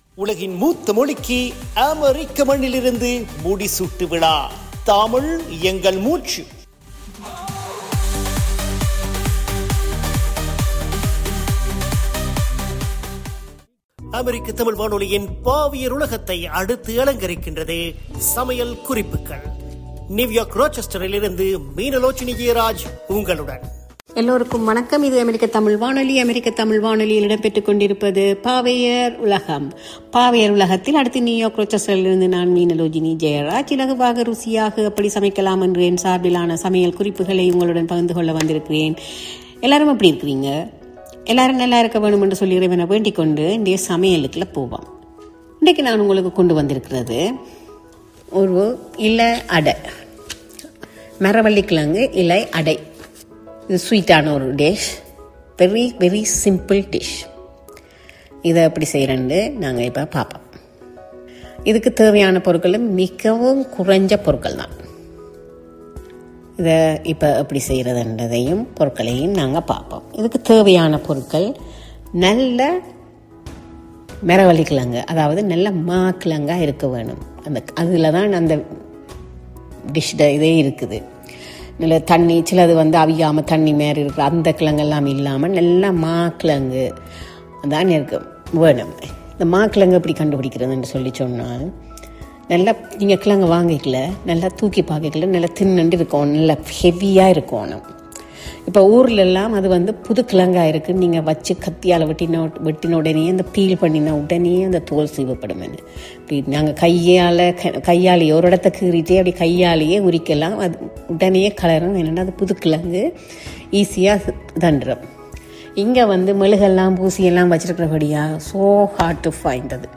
உலகின் மூத்த மொழிக்கு அமெரிக்க மண்ணிலிருந்து முடிசூட்டு விழா தமிழ் எங்கள் மூச்சு அமெரிக்க தமிழ் வானொலியின் பாவியர் உலகத்தை அடுத்து அலங்கரிக்கின்றது சமையல் குறிப்புகள் நியூயார்க் ரோச்செஸ்டரில் இருந்து மீனலோச்சினி ஜெயராஜ் உங்களுடன் எல்லோருக்கும் வணக்கம் இது அமெரிக்க தமிழ் வானொலி அமெரிக்க தமிழ் வானொலியில் இடம்பெற்றுக் கொண்டிருப்பது பாவையர் உலகம் பாவையர் உலகத்தில் அடுத்து நியூயார்க் ரோச்சஸ்டரிலிருந்து நான் மீனலோஜினி ஜெயராஜ் இலகுவாக ருசியாக எப்படி சமைக்கலாம் என்று என் சார்பிலான சமையல் குறிப்புகளை உங்களுடன் பகிர்ந்து கொள்ள வந்திருக்கிறேன் எல்லாரும் எப்படி இருக்கிறீங்க எல்லாரும் நல்லா இருக்க வேணும் என்று சொல்லி இறைவனை வேண்டிக் கொண்டு இன்றைய சமையலுக்குள்ள போவோம் இன்றைக்கு நான் உங்களுக்கு கொண்டு வந்திருக்கிறது ஒரு இலை அடை மரவள்ளிக்கிழங்கு இலை அடை இது ஸ்வீட்டான ஒரு dish very very simple dish இதை எப்படி செய்கிறேன்னு நாங்கள் இப்போ பார்ப்போம் இதுக்கு தேவையான பொருட்களும் மிகவும் குறைஞ்ச பொருட்கள் தான் இதை இப்போ எப்படி செய்கிறதுன்றதையும் பொருட்களையும் நாங்கள் பார்ப்போம் இதுக்கு தேவையான பொருட்கள் நல்ல மிரவள்ளிக்கிழங்கு அதாவது நல்ல மாக்கிழங்காக இருக்க வேணும் அந்த அதில் தான் அந்த டிஷ் இதே இருக்குது நல்ல தண்ணி சிலது வந்து அவியாமல் தண்ணி மாரி இருக்கிற அந்த கிழங்கெல்லாம் இல்லாமல் நல்லா மாக்கிழங்கு தான் இருக்கு வேணும் இந்த மாக்கிழங்கு எப்படி கண்டுபிடிக்கிறதுன்னு சொல்லி சொன்னால் நல்லா நீங்கள் கிழங்கு வாங்கிக்கல நல்லா தூக்கி பார்க்கல நல்லா தின்னுண்டு இருக்கணும் நல்லா ஹெவியாக இருக்கணும் இப்போ ஊர்லெல்லாம் அது வந்து புது கிழங்காக இருக்குது நீங்கள் வச்சு கத்தியால் வெட்டின வெட்டின உடனே அந்த பீல் பண்ணின உடனே அந்த தோல் சீவப்படும் இப்படி நாங்கள் கையால் கையாலேயே ஒரு இடத்த கீறிட்டே அப்படி கையாலேயே உரிக்கலாம் அது உடனே கலரும் என்னென்னா அது புது கிழங்கு ஈஸியாக தண்டுறோம் இங்கே வந்து மெழுகெல்லாம் பூசியெல்லாம் வச்சுருக்கிறபடியா ஸோ ஹார்ட் டு ஃபைண்ட் அது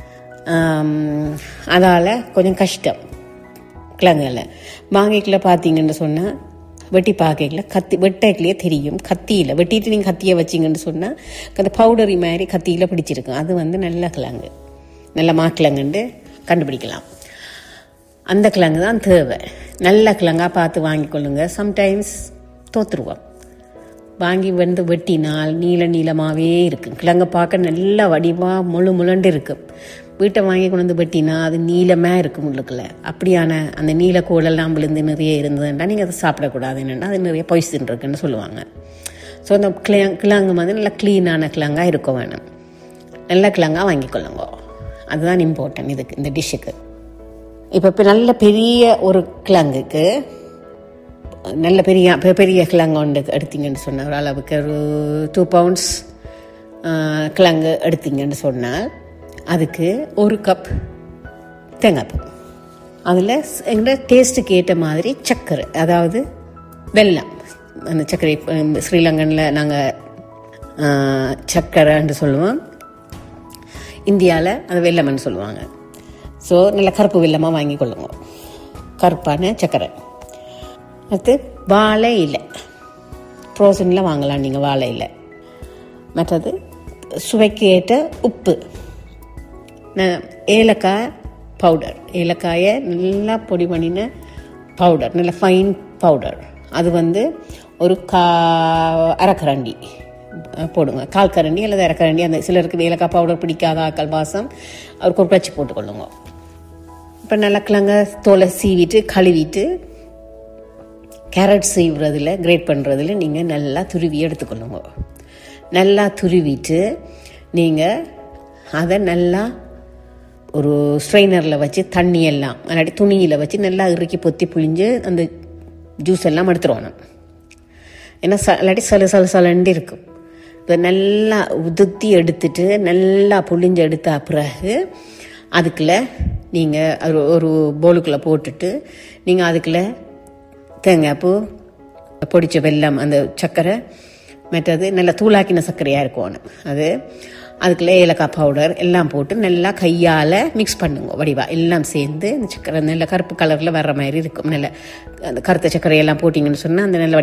அதால் கொஞ்சம் கஷ்டம் கிழங்குல மாங்கைக்குள்ள பார்த்தீங்கன்னு சொன்னால் வெட்டி பார்க்கல கத்தி வெட்டைக்குள்ளேயே தெரியும் கத்தியில் வெட்டிட்டு நீங்கள் கத்தியை வச்சிங்கன்னு சொன்னால் அந்த பவுடரி மாதிரி கத்தியில் பிடிச்சிருக்கும் அது வந்து நல்ல கிழங்கு நல்ல மாக்கிழங்குண்டு கண்டுபிடிக்கலாம் அந்த கிழங்கு தான் தேவை நல்ல கிழங்காக பார்த்து வாங்கிக்கொள்ளுங்க சம்டைம்ஸ் தோத்துருவோம் வாங்கி வந்து வெட்டினால் நீல நீளமாகவே இருக்கும் கிழங்கை பார்க்க நல்லா வடிவாக முழு முழண்டு இருக்கும் வீட்டை வாங்கி கொண்டு வந்து வெட்டினா அது நீளமாக இருக்கும் உள்ளுக்குள்ள அப்படியான அந்த நீலக்கோளெல்லாம் விழுந்து நிறைய இருந்ததுன்னா நீங்கள் அதை சாப்பிடக்கூடாது என்னென்னா அது நிறைய பாய்சன் இருக்குன்னு சொல்லுவாங்க ஸோ அந்த கிழங் கிழங்கு வந்து நல்லா க்ளீனான கிழங்காக இருக்க வேணும் நல்ல கிழங்காக வாங்கிக்கொள்ளுங்க அதுதான் இம்பார்ட்டன்ட் இதுக்கு இந்த டிஷ்ஷுக்கு இப்போ இப்போ நல்ல பெரிய ஒரு கிழங்குக்கு நல்ல பெரிய பெரிய கிழங்கு ஒன்று எடுத்தீங்கன்னு சொன்னால் ஒரு அளவுக்கு ஒரு டூ பவுண்ட்ஸ் கிழங்கு எடுத்தீங்கன்னு சொன்னால் அதுக்கு ஒரு கப் தேங்காய் பூ அதில் எங்களோட டேஸ்ட்டுக்கு ஏற்ற மாதிரி சர்க்கரை அதாவது வெல்லம் அந்த சர்க்கரை ஸ்ரீலங்கனில் நாங்கள் சர்க்கரைன்னு சொல்லுவோம் இந்தியாவில் அது வெல்லம்னு சொல்லுவாங்க ஸோ நல்ல கருப்பு வெல்லமாக வாங்கி கொள்ளுங்க கருப்பான சர்க்கரை அடுத்து வாழை இலை ஃப்ரோசனில் வாங்கலாம் நீங்கள் வாழை இலை மற்றது சுவைக்கு ஏற்ற உப்பு ஏலக்காய் பவுடர் ஏலக்காயை நல்லா பொடி பண்ணின பவுடர் நல்ல ஃபைன் பவுடர் அது வந்து ஒரு கா அரைக்கரண்டி போடுங்க கால் கரண்டி அல்லது அரைக்கரண்டி அந்த சிலருக்கு ஏலக்காய் பவுடர் பிடிக்காத ஆக்கள் வாசம் அவருக்கு ஒரு பச்சி போட்டுக்கொள்ளுங்க இப்போ நல்லா கிழங்க தோலை சீவிட்டு கழுவிட்டு கேரட் சீவுறதுல கிரேட் பண்ணுறதுல நீங்கள் நல்லா துருவி எடுத்துக்கொள்ளுங்க நல்லா துருவிட்டு நீங்கள் அதை நல்லா ஒரு ஸ்ட்ரெயினரில் வச்சு தண்ணி எல்லாம் இல்லாட்டி துணியில் வச்சு நல்லா இறுக்கி பொத்தி புழிஞ்சு அந்த ஜூஸ் எல்லாம் எடுத்துருவோம் ஏன்னா ச இல்லாட்டி சலு சலு சலண்டு இருக்கும் இதை நல்லா உதுத்தி எடுத்துட்டு நல்லா புழிஞ்சு எடுத்த பிறகு அதுக்குள்ளே நீங்கள் ஒரு ஒரு போலுக்குள்ளே போட்டுட்டு நீங்கள் அதுக்குள்ளே தேங்காய் பூ பொடிச்ச வெல்லம் அந்த சர்க்கரை மற்றது நல்லா தூளாக்கின சர்க்கரையாக இருக்கும் அது அதுக்குள்ளே ஏலக்காய் பவுடர் எல்லாம் போட்டு நல்லா கையால் மிக்ஸ் பண்ணுங்க வடிவா எல்லாம் சேர்ந்து இந்த சக்கரை நல்ல கருப்பு கலரில் வர்ற மாதிரி இருக்கும் நல்ல அந்த கருத்த சர்க்கரையெல்லாம் போட்டிங்கன்னு சொன்னால் அந்த நல்ல